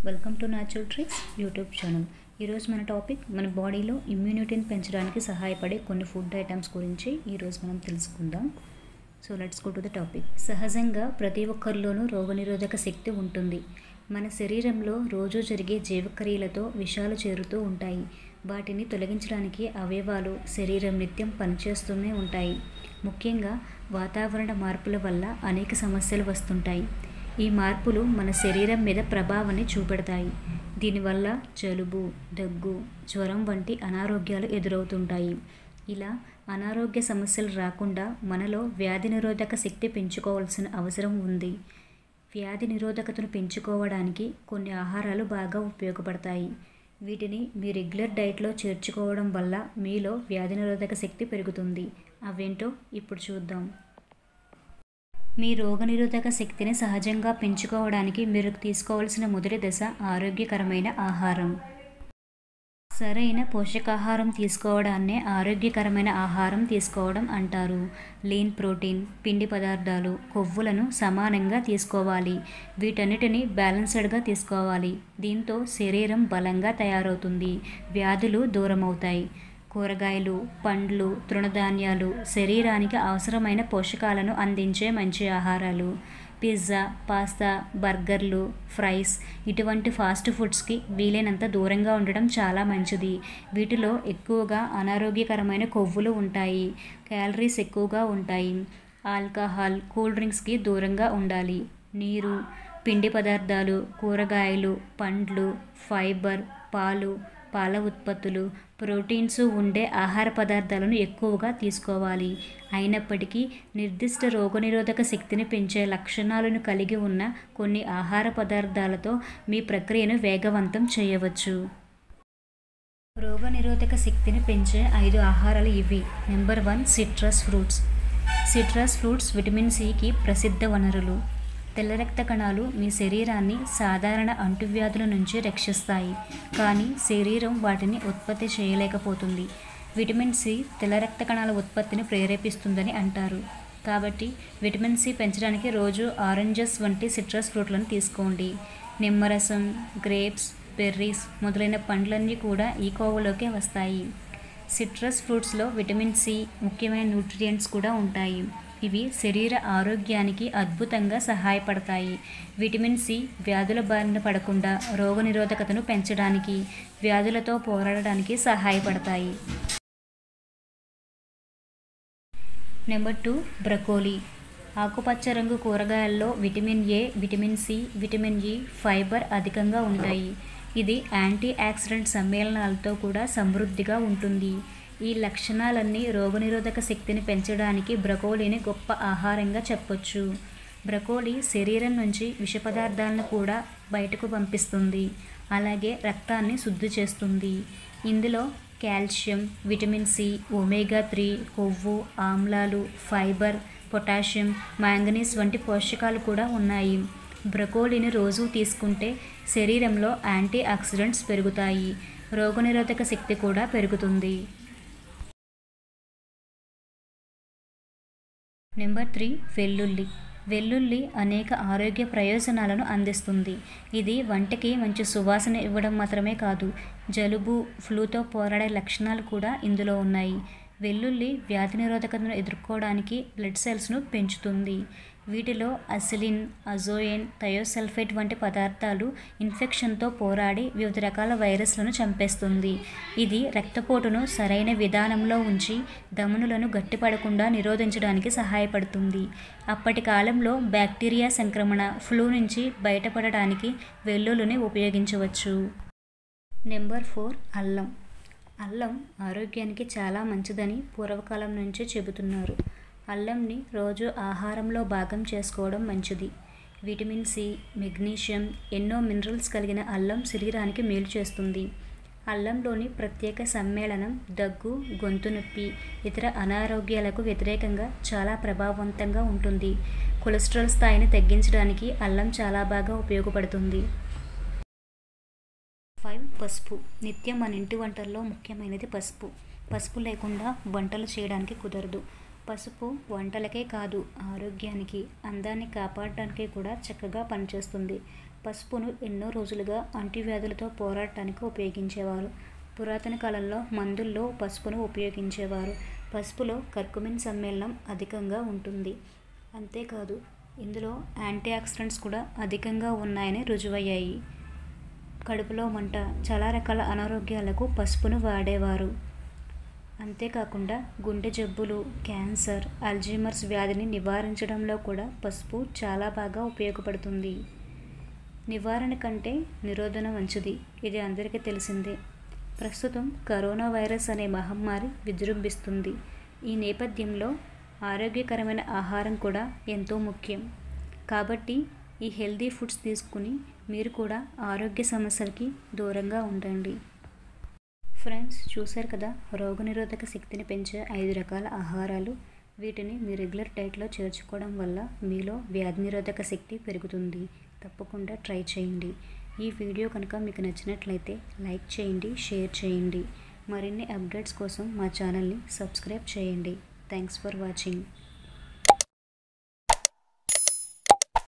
welcome to natural tricks YouTube channel ఈరోజు మన topic మన బాడీలో ఇమ్యూనిటీని పెంచడానికి సహాయపడే కొన్ని ఫుడ్ ఐటమ్స్ గురించి ఈరోజు మనం తెలుసుకుందాం so let's go to the topic సహజంగా ప్రతి ఒక్కరిలోనూ రోగనిరోధక శక్తి ఉంటుంది మన శరీరంలో రోజు జరిగే జీవక్రియలతో విషాలు చేరుతూ ఉంటాయి వాటిని తొలగించడానికి అవయవాలు శరీరం నిత్యం పనిచేస్తూనే ఉంటాయి ముఖ్యంగా వాతావరణ మార్పుల వల్ల అనేక సమస్యలు వస్తుంటాయి ఈ మార్పులు మన శరీరం మీద ప్రభావాన్ని చూపెడతాయి దీనివల్ల జలుబు దగ్గు జ్వరం వంటి అనారోగ్యాలు ఎదురవుతుంటాయి ఇలా అనారోగ్య సమస్యలు రాకుండా మనలో వ్యాధి నిరోధక శక్తి పెంచుకోవాల్సిన అవసరం ఉంది వ్యాధి నిరోధకతను పెంచుకోవడానికి కొన్ని ఆహారాలు బాగా ఉపయోగపడతాయి వీటిని మీ రెగ్యులర్ డైట్లో చేర్చుకోవడం వల్ల మీలో వ్యాధి నిరోధక శక్తి పెరుగుతుంది అవేంటో ఇప్పుడు చూద్దాం మీ రోగనిరోధక శక్తిని సహజంగా పెంచుకోవడానికి మీరు తీసుకోవాల్సిన మొదటి దశ ఆరోగ్యకరమైన ఆహారం సరైన పోషకాహారం తీసుకోవడాన్నే ఆరోగ్యకరమైన ఆహారం తీసుకోవడం అంటారు లీన్ ప్రోటీన్ పిండి పదార్థాలు కొవ్వులను సమానంగా తీసుకోవాలి వీటన్నిటిని బ్యాలెన్స్డ్గా తీసుకోవాలి దీంతో శరీరం బలంగా తయారవుతుంది వ్యాధులు దూరమవుతాయి కూరగాయలు పండ్లు తృణధాన్యాలు శరీరానికి అవసరమైన పోషకాలను అందించే మంచి ఆహారాలు పిజ్జా పాస్తా బర్గర్లు ఫ్రైస్ ఇటువంటి ఫాస్ట్ ఫుడ్స్కి వీలైనంత దూరంగా ఉండడం చాలా మంచిది వీటిలో ఎక్కువగా అనారోగ్యకరమైన కొవ్వులు ఉంటాయి క్యాలరీస్ ఎక్కువగా ఉంటాయి ఆల్కహాల్ కూల్ డ్రింక్స్కి దూరంగా ఉండాలి నీరు పిండి పదార్థాలు కూరగాయలు పండ్లు ఫైబర్ పాలు పాల ఉత్పత్తులు ప్రోటీన్స్ ఉండే ఆహార పదార్థాలను ఎక్కువగా తీసుకోవాలి అయినప్పటికీ నిర్దిష్ట రోగనిరోధక శక్తిని పెంచే లక్షణాలను కలిగి ఉన్న కొన్ని ఆహార పదార్థాలతో మీ ప్రక్రియను వేగవంతం చేయవచ్చు రోగనిరోధక శక్తిని పెంచే ఐదు ఆహారాలు ఇవి number one citrus fruits citrus fruits vitamin సికి ప్రసిద్ధ వనరులు తెల్ల రక్త కణాలు మీ శరీరాన్ని సాధారణ అంటువ్యాధుల నుంచి రక్షిస్తాయి కానీ శరీరం వాటిని ఉత్పత్తి చేయలేకపోతుంది విటమిన్ సి తెల్ల రక్త కణాల ఉత్పత్తిని ప్రేరేపిస్తుందని అంటారు కాబట్టి విటమిన్ సి పెంచడానికి రోజు ఆరెంజెస్ వంటి సిట్రస్ ఫ్రూట్లను తీసుకోండి నిమ్మరసం గ్రేప్స్ బెర్రీస్ మొదలైన పండ్లన్నీ కూడా ఈ కోవలోకే వస్తాయి సిట్రస్ ఫ్రూట్స్లో విటమిన్ సి ముఖ్యమైన న్యూట్రియంట్స్ కూడా ఉంటాయి ఇవి శరీర ఆరోగ్యానికి అద్భుతంగా సహాయపడతాయి విటమిన్ సి వ్యాధుల బారిన పడకుండా రోగనిరోధకతను పెంచడానికి వ్యాధులతో పోరాడడానికి సహాయపడతాయి నెంబర్ టూ బ్రకోలీ ఆకుపచ్చ రంగు కూరగాయల్లో vitamin A vitamin C vitamin E fibre అధికంగా ఉంటాయి ఇది యాంటీ ఆక్సిడెంట్ సమ్మేళనాలతో కూడా సమృద్ధిగా ఉంటుంది ఈ లక్షణాలన్నీ రోగనిరోధక శక్తిని పెంచడానికి బ్రకోలీని గొప్ప ఆహారంగా చెప్పొచ్చు బ్రకోలీ శరీరం నుంచి విష పదార్థాలను కూడా బయటకు పంపిస్తుంది అలాగే రక్తాన్ని శుద్ధి చేస్తుంది ఇందులో calcium vitamin C omega three కొవ్వు ఆమ్లాలు ఫైబర్ పొటాషియం మ్యాంగనీస్ వంటి పోషకాలు కూడా ఉన్నాయి బ్రకోలీని రోజు తీసుకుంటే శరీరంలో యాంటీ ఆక్సిడెంట్స్ పెరుగుతాయి రోగనిరోధక శక్తి కూడా పెరుగుతుంది నెంబర్ త్రీ వెల్లుల్లి వెల్లుల్లి అనేక ఆరోగ్య ప్రయోజనాలను అందిస్తుంది ఇది వంటకి మంచి సువాసన ఇవ్వడం మాత్రమే కాదు జలుబు ఫ్లూతో పోరాడే లక్షణాలు కూడా ఇందులో ఉన్నాయి వెల్లుల్లి వ్యాధి నిరోధకతను ఎదుర్కోవడానికి బ్లడ్ సెల్స్ను పెంచుతుంది వీటిలో అసిలిన్ అజోయన్ థయోసల్ఫేట్ వంటి పదార్థాలు ఇన్ఫెక్షన్తో పోరాడి వివిధ రకాల వైరస్లను చంపేస్తుంది ఇది రక్తపోటును సరైన విధానంలో ఉంచి దమనులను గట్టిపడకుండా నిరోధించడానికి సహాయపడుతుంది అప్పటి కాలంలో బ్యాక్టీరియా సంక్రమణ ఫ్లూ నుంచి బయటపడడానికి వెల్లుల్లిని ఉపయోగించవచ్చు నెంబర్ ఫోర్ అల్లం అల్లం ఆరోగ్యానికి చాలా మంచిదని పూర్వకాలం నుంచే చెబుతున్నారు అల్లంని రోజు ఆహారంలో భాగం చేసుకోవడం మంచిది విటమిన్ సి మెగ్నీషియం ఎన్నో మినరల్స్ కలిగిన అల్లం శరీరానికి మేలు చేస్తుంది అల్లంలోని ప్రత్యేక సమ్మేళనం దగ్గు గొంతు నొప్పి ఇతర అనారోగ్యాలకు వ్యతిరేకంగా చాలా ప్రభావవంతంగా ఉంటుంది కొలెస్ట్రాల్ స్థాయిని తగ్గించడానికి అల్లం చాలా బాగా ఉపయోగపడుతుంది ఫైవ్ పసుపు నిత్యం మన ఇంటి వంటల్లో ముఖ్యమైనది పసుపు పసుపు లేకుండా వంటలు చేయడానికి కుదరదు పసుపు వంటలకే కాదు ఆరోగ్యానికి అందాన్ని కాపాడడానికి కూడా చక్కగా పనిచేస్తుంది పసుపును ఎన్నో రోజులుగా అంటువ్యాధులతో పోరాడటానికి ఉపయోగించేవారు పురాతన కాలంలో మందుల్లో పసుపును ఉపయోగించేవారు పసుపులో కర్కుమిన్ సమ్మేళనం అధికంగా ఉంటుంది అంతేకాదు ఇందులో యాంటీ ఆక్సిడెంట్స్ కూడా అధికంగా ఉన్నాయని రుజువయ్యాయి కడుపులో మంట చాలా రకాల అనారోగ్యాలకు పసుపును వాడేవారు అంతేకాకుండా గుండె జబ్బులు క్యాన్సర్ అల్జీమర్స్ వ్యాధిని నివారించడంలో కూడా పసుపు చాలా బాగా ఉపయోగపడుతుంది నివారణ కంటే నిరోధన మంచిది ఇది అందరికీ తెలిసిందే ప్రస్తుతం కరోనా వైరస్ అనే మహమ్మారి విజృంభిస్తుంది ఈ నేపథ్యంలో ఆరోగ్యకరమైన ఆహారం కూడా ఎంతో ముఖ్యం కాబట్టి ఈ హెల్దీ ఫుడ్స్ తీసుకుని మీరు కూడా ఆరోగ్య సమస్యలకి దూరంగా ఉండండి ఫ్రెండ్స్ చూశారు కదా రోగనిరోధక శక్తిని పెంచే ఐదు రకాల ఆహారాలు వీటిని మీ రెగ్యులర్ డైట్లో చేర్చుకోవడం వల్ల మీలో వ్యాధి నిరోధక శక్తి పెరుగుతుంది తప్పకుండా ట్రై చేయండి ఈ వీడియో కనుక మీకు నచ్చినట్లయితే లైక్ చేయండి షేర్ చేయండి మరిన్ని అప్డేట్స్ కోసం మా ఛానల్ని సబ్స్క్రైబ్ చేయండి థ్యాంక్స్ ఫర్ వాచింగ్